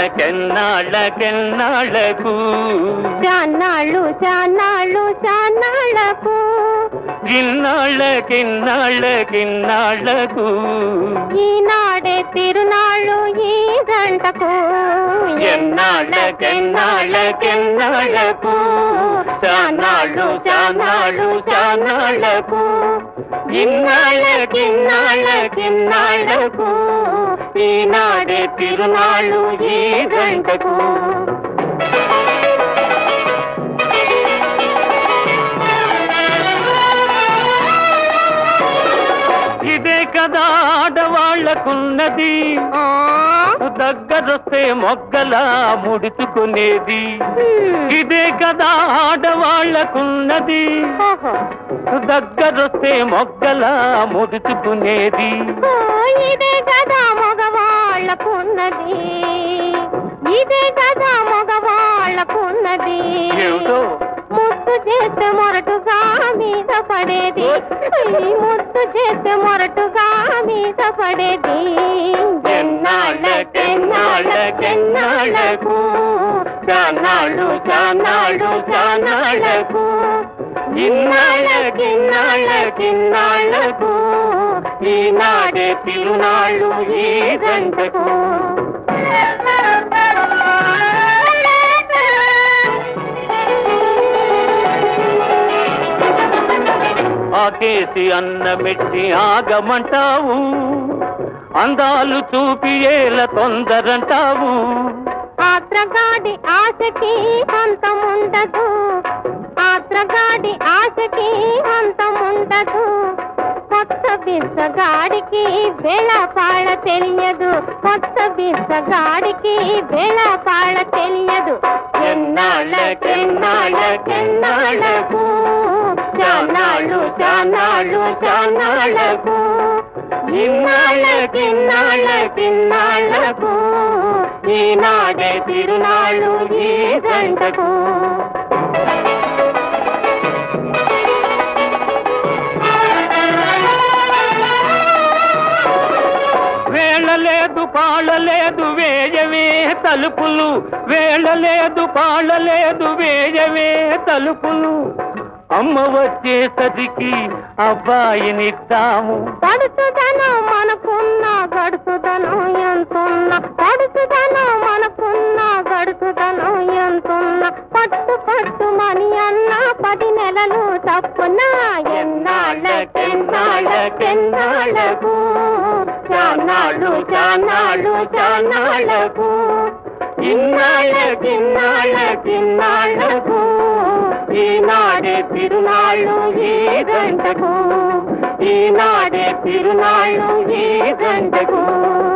కెన్నాళ్ళకెన్నాళ్ళకు చాన్నాళ్ళు చాన్నాళ్ళు చాన్నాళ్ళకు గిన్నాళ్ళకిన్నాళ్ళకిన్నాళ్ళకు ఈనాడే తిరునాళ్ళు ఈ గంటకు ఎన్నాళ్ళకెన్నాళ్ళకెన్నాళ్ళకు చానాళ్ళు చానాళ్ళు చానాళ్ళకు ఇన్నాళ్ళకిన్నాళ్ళకిన్నాళ్ళకు ఈనాడే తిరునాళ్ళు ఈ గంటకు ఇదే కదా ఆడవాళ్లకున్నది ఆ, దగ్గరొస్తే మొగ్గలా ముడుచుకునేది హ్మ్, ఇదే కదా ఆడవాళ్లకున్నది ఓహో. దగ్గరొస్తే మొగ్గలా ముడుచుకునేది ఓ, ఇదే కదా మగవాళ్ళకున్నది ఇదే కదా మగవాళ్ళకున్నది ఏమిటో ముద్దు చేస్తే మొరటుగా మీద పడేది ఈ ముద్దు చేస్తే మొరటుగా మీద పడేది ఎన్నాళ్ళకెన్నాళ్ళకెన్నాళ్ళకు చానాళ్ళు చానాళ్ళు చానాళ్ళకు ఇన్నాళ్ళకిన్నాళ్ళకిన్నాళ్ళకు ఈనాడే తిరునాళ్ళు ఈ గంటకు ఆకేసి అన్నమెట్టి ఆగమంటావు అందాలు చూపి ఏల తొందరంటావు ఆత్రగాడి ఆశకి అంతముండదు ఆత్రగాడి ఆశకి అంతముండదు కొత్త బిచ్చగాడికి వేళపాళ తెలియదు కొత్త బిచ్చగాడికి వేళపాళ తెలియదు ఎన్నాళ్ళకెన్నాళ్ళకెన్నాళ్ళకు చానాళ్ళు చానాళ్ళు చానాళ్ళకు ఇన్నాళ్ళకిన్నాళ్ళకిన్నాళ్ళకు ఈనాడే తిరునాళ్ళు ఈ గంటకు వేళలేదు పాడలేదు వేయవే తలుపులు వేళలేదు పాడలేదు వేయవే తలుపులు అమ్మ వచ్చేసరికి అబ్బాయినిద్దాము పడుతుదనం మనకున్న గడుచుదనం ఎంతున్న పడుతుదనం మనకున్న గడుచుదనం ఎంతున్న పట్టు పట్టు మని అన్న పది నెలలు తప్పున ఎన్నాళ్ళకెన్నాళ్ళకెన్నాళ్ళకు చానాళ్ళు చానాళ్ళు చానాళ్ళకు ఇన్నాళ్ళకిన్నాళ్ళకిన్నాళ్ళకు ఈనాడే తిరునాళ్ళు ఈ గంటకు ఈనాడే తిరునాళ్ళు ఈ గంటకు